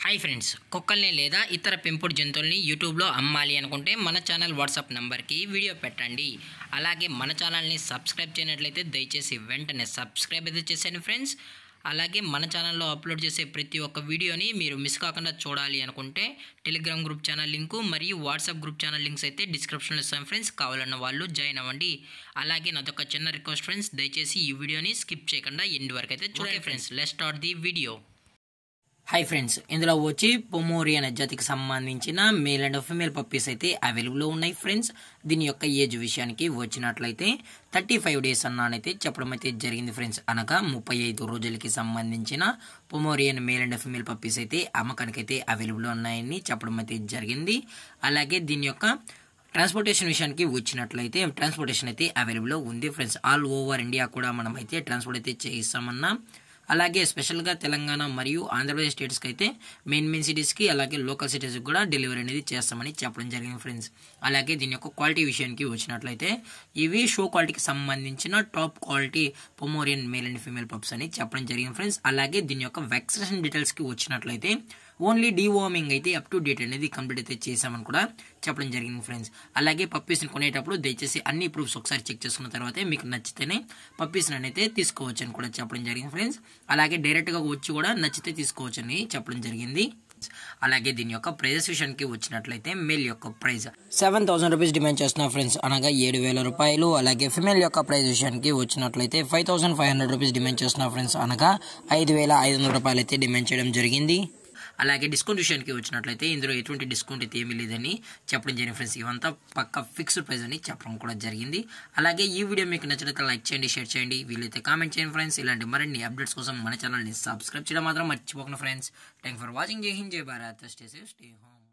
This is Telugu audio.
హాయ్ ఫ్రెండ్స్ కుక్కల్ని లేదా ఇతర పెంపుడు జంతువుల్ని యూట్యూబ్లో అమ్మాలి అనుకుంటే మన ఛానల్ వాట్సాప్ నెంబర్కి వీడియో పెట్టండి అలాగే మన ఛానల్ని సబ్స్క్రైబ్ చేయనట్లయితే దయచేసి వెంటనే సబ్స్క్రైబ్ అయితే చేసేయండి ఫ్రెండ్స్ అలాగే మన ఛానల్లో అప్లోడ్ చేసే ప్రతి ఒక్క వీడియోని మీరు మిస్ కాకుండా చూడాలి అనుకుంటే టెలిగ్రామ్ గ్రూప్ ఛానల్ లింకు మరియు వాట్సాప్ గ్రూప్ ఛానల్ లింక్స్ అయితే డిస్క్రిప్షన్లో ఇస్తాం ఫ్రెండ్స్ కావాలన్న వాళ్ళు జాయిన్ అవ్వండి అలాగే నాదొక చిన్న రిక్వెస్ట్ ఫ్రెండ్స్ దయచేసి ఈ వీడియోని స్కిప్ చేయకుండా ఎండ్ వరకు అయితే చూడండి friends let start the video hi friends ఇందులో వచ్చి పొమోరియన్ జాతికి సంబంధించిన మేల్ అండ్ ఫిమేల్ పప్పీస్ అయితే అవైలబుల్లో ఉన్నాయి ఫ్రెండ్స్ దీని యొక్క ఏజ్ విషయానికి వచ్చినట్లయితే థర్టీ ఫైవ్ డేస్ అన్నానైతే చెప్పడం అయితే జరిగింది ఫ్రెండ్స్ అనగా ముప్పై ఐదు రోజులకి సంబంధించిన Pomeranian male and female puppies అయితే అమ్మకానికి అయితే అవైలబుల్లో ఉన్నాయని చెప్పడం అయితే జరిగింది అలాగే దీని యొక్క ట్రాన్స్పోర్టేషన్ విషయానికి వచ్చినట్లయితే ట్రాన్స్పోర్టేషన్ అయితే అవైలబుల్లో ఉంది ఫ్రెండ్స్ ఆల్ ఓవర్ ఇండియా కూడా మనం అయితే ట్రాన్స్పోర్ట్ అయితే చేయిస్తామన్నా అలాగే స్పెషల్గా తెలంగాణ మరియు ఆంధ్రప్రదేశ్ స్టేట్స్కి అయితే మెయిన్ మెయిన్ సిటీస్కి అలాగే లోకల్ సిటీస్కి కూడా డెలివరీ అనేది చేస్తామని చెప్పడం జరిగింది ఫ్రెండ్స్ అలాగే దీని యొక్క క్వాలిటీ విషయానికి వచ్చినట్లయితే ఇవి షో క్వాలిటీకి సంబంధించిన top quality Pomeranian male and female pups అని చెప్పడం జరిగింది ఫ్రెండ్స్ అలాగే దీని యొక్క వ్యాక్సినేషన్ డీటెయిల్స్కి వచ్చినట్లయితే ఓన్లీ డీవార్మింగ్ అయితే అప్ టు డేట్ అనేది కంప్లీట్ అయితే చేసామని కూడా చెప్పడం జరిగింది ఫ్రెండ్స్ అలాగే పప్పీస్ని కొనేటప్పుడు దయచేసి అన్ని ప్రూఫ్స్ ఒకసారి చెక్ చేసుకున్న తర్వాతే మీకు నచ్చితేనే పప్పీస్ని అయితే తీసుకోవచ్చు అని కూడా చెప్పడం జరిగింది ఫ్రెండ్స్ అలాగే డైరెక్ట్గా వచ్చి కూడా నచ్చితే తీసుకోవచ్చు అని చెప్పడం జరిగింది అలాగే దీని యొక్క ప్రైజెస్ విషయానికి వచ్చినట్లయితే మేల్ యొక్క price seven thousand rupees demand చేస్తున్న ఫ్రెండ్స్ అనగా ఏడు వేల రూపాయలు అలాగే ఫిమేల్ యొక్క ప్రైస్ విషయానికి వచ్చినట్లయితే five thousand five hundred rupees demand చేస్తున్న ఫ్రెండ్స్ అనగా ఐదు వేల ఐదు వందల రూపాయలు అయితే డిమాండ్ చేయడం జరిగింది అలాగే డిస్కౌంట్ విషయానికి వచ్చినట్లయితే ఇందులో ఎటువంటి డిస్కౌంట్ అయితే ఏమీ లేదని చెప్పడం జరిగింది ఫ్రెండ్స్ ఇవంతా పక్క ఫిక్స్డ్ ప్రైస్ అని చెప్పడం కూడా జరిగింది అలాగే ఈ వీడియో మీకు నచ్చినట్లయితే లైక్ చేయండి షేర్ చేయండి వీలైతే కామెంట్ చేయండి ఫ్రెండ్స్ ఇలాంటి మరిన్ని అప్డేట్స్ కోసం మన ఛానల్ని సబ్స్క్రైబ్ చేయడం మాత్రం మర్చిపోకుండా ఫ్రెండ్స్ థ్యాంక్ ఫర్ వాచింగ్ జై హింద్ జై Bharat stay safe stay home